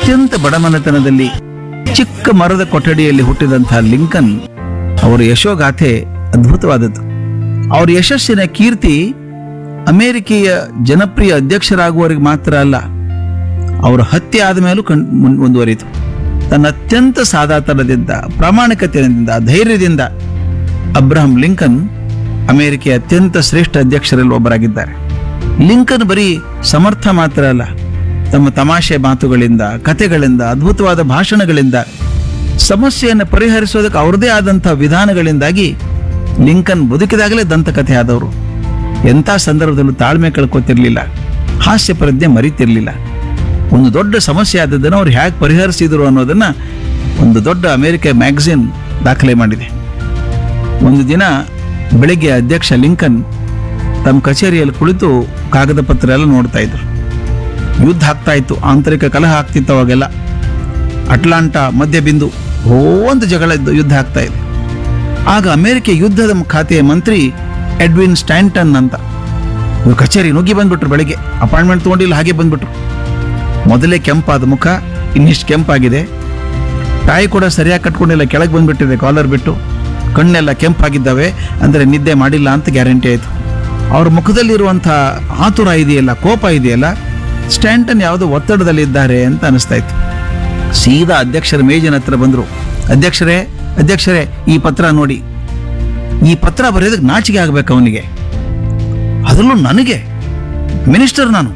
ಅತ್ಯಂತ ಬಡಮನೆತನದಲ್ಲಿ ಚಿಕ್ಕ ಮರದ ಕೊಠಡಿಯಲ್ಲಿ ಹುಟ್ಟಿದಂತಹ ಲಿಂಕನ್ ಅವರ ಯಶೋಗಾಥೆ ಅದ್ಭುತವಾದದ್ದು ಅವರ ಯಶಸ್ಸಿನ ಕೀರ್ತಿ ಅಮೆರಿಕೆಯ ಜನಪ್ರಿಯ ಅಧ್ಯಕ್ಷರಾಗುವವರಿಗೆ ಮಾತ್ರ ಅಲ್ಲ ಅವರ ಹತ್ಯೆ ಆದ ಮೇಲೂ ಕಣ್ ಮುನ್- ಮುಂದುವರಿಯಿತು ತನ್ನ ಅತ್ಯಂತ ಸಾದಾತನದಿಂದ ಪ್ರಾಮಾಣಿಕತೆಯಿಂದ ಧೈರ್ಯದಿಂದ ಅಬ್ರಹಂ ಲಿಂಕನ್ ಅಮೆರಿಕೆಯ ಅತ್ಯಂತ ಶ್ರೇಷ್ಠ ಅಧ್ಯಕ್ಷರಲ್ಲಿ ಒಬ್ಬರಾಗಿದ್ದಾರೆ ಲಿಂಕನ್ ಬರೀ ಸಮರ್ಥ ಮಾತ್ರ ಅಲ್ಲ ತಮ್ಮ ತಮಾಷೆ ಮಾತುಗಳಿಂದ ಕಥೆಗಳಿಂದ ಅದ್ಭುತವಾದ ಭಾಷಣಗಳಿಂದ ಸಮಸ್ಯೆಯನ್ನು ಪರಿಹರಿಸೋದಕ್ಕೆ ಅವ್ರದೇ ಆದಂಥ ವಿಧಾನಗಳಿಂದಾಗಿ ಲಿಂಕನ್ ಬದುಕಿದಾಗಲೇ ದಂತಕಥೆ ಆದವರು ಎಂಥ ಸಂದರ್ಭದಲ್ಲೂ ತಾಳ್ಮೆ ಕಳ್ಕೊತಿರ್ಲಿಲ್ಲ ಹಾಸ್ಯ ಪ್ರಜ್ಞೆ ಮರಿತಿರ್ಲಿಲ್ಲ ಒಂದು ದೊಡ್ಡ ಸಮಸ್ಯೆ ಆದದ್ದನ್ನು ಅವ್ರು ಹೇಗೆ ಪರಿಹರಿಸಿದರು ಅನ್ನೋದನ್ನ ಒಂದು ದೊಡ್ಡ ಅಮೆರಿಕ ಮ್ಯಾಗಝಿನ್ ದಾಖಲೆ ಮಾಡಿದೆ ಒಂದು ದಿನ ಬೆಳಿಗ್ಗೆ ಅಧ್ಯಕ್ಷ ಲಿಂಕನ್ ತಮ್ಮ ಕಚೇರಿಯಲ್ಲಿ ಕುಳಿತು ಕಾಗದ ಪತ್ರ ಎಲ್ಲ ನೋಡ್ತಾ ಇದ್ರು ಯುದ್ಧ ಆಗ್ತಾ ಇತ್ತು ಆಂತರಿಕ ಕಲಹ ಆಗ್ತಿತ್ತು ಅವಾಗೆಲ್ಲ ಅಟ್ಲಾಂಟಾ ಮಧ್ಯ ಬಿಂದು ಹೋ ಒಂದು ಜಗಳ ಇದ್ದು ಯುದ್ಧ ಆಗ್ತಾ ಇದೆ ಆಗ ಅಮೆರಿಕ ಯುದ್ಧದ ಖಾತೆಯ ಮಂತ್ರಿ ಎಡ್ವಿನ್ ಸ್ಟ್ಯಾಂಟನ್ ಅಂತ ಇವ್ರು ಕಚೇರಿ ನುಗ್ಗಿ ಬಂದ್ಬಿಟ್ರು ಬೆಳಿಗ್ಗೆ ಅಪಾಯಿಂಟ್ಮೆಂಟ್ ತಗೊಂಡಿಲ್ಲ ಹಾಗೆ ಬಂದ್ಬಿಟ್ರು ಮೊದಲೇ ಕೆಂಪಾದ ಮುಖ ಇನ್ನಿಷ್ಟು ಕೆಂಪಾಗಿದೆ ತಾಯಿ ಕೂಡ ಸರಿಯಾಗಿ ಕಟ್ಕೊಂಡಿಲ್ಲ ಕೆಳಗೆ ಬಂದ್ಬಿಟ್ಟಿದೆ ಕಾಲರ್ ಬಿಟ್ಟು ಕಣ್ಣೆಲ್ಲ ಕೆಂಪಾಗಿದ್ದಾವೆ ಅಂದರೆ ನಿದ್ದೆ ಮಾಡಿಲ್ಲ ಅಂತ ಗ್ಯಾರಂಟಿ ಆಯಿತು ಅವ್ರ ಮುಖದಲ್ಲಿರುವಂಥ ಆತುರ ಇದೆಯಲ್ಲ ಕೋಪ ಇದೆಯಲ್ಲ ಸ್ಟ್ಯಾಂಟನ್ ಯಾವುದೋ ಒತ್ತಡದಲ್ಲಿದ್ದಾರೆ ಅಂತ ಅನಿಸ್ತಾ ಇತ್ತು ಸೀದಾ ಅಧ್ಯಕ್ಷರ ಮೇಜಿನ ಹತ್ರ ಬಂದರು ಅಧ್ಯಕ್ಷರೇ ಅಧ್ಯಕ್ಷರೇ ಈ ಪತ್ರ ನೋಡಿ ಈ ಪತ್ರ ಬರೆಯೋದಕ್ಕೆ ನಾಚಿಕೆ ಆಗ್ಬೇಕು ಅವನಿಗೆ ಅದರಲ್ಲೂ ನನಗೆ ಮಿನಿಸ್ಟರ್ ನಾನು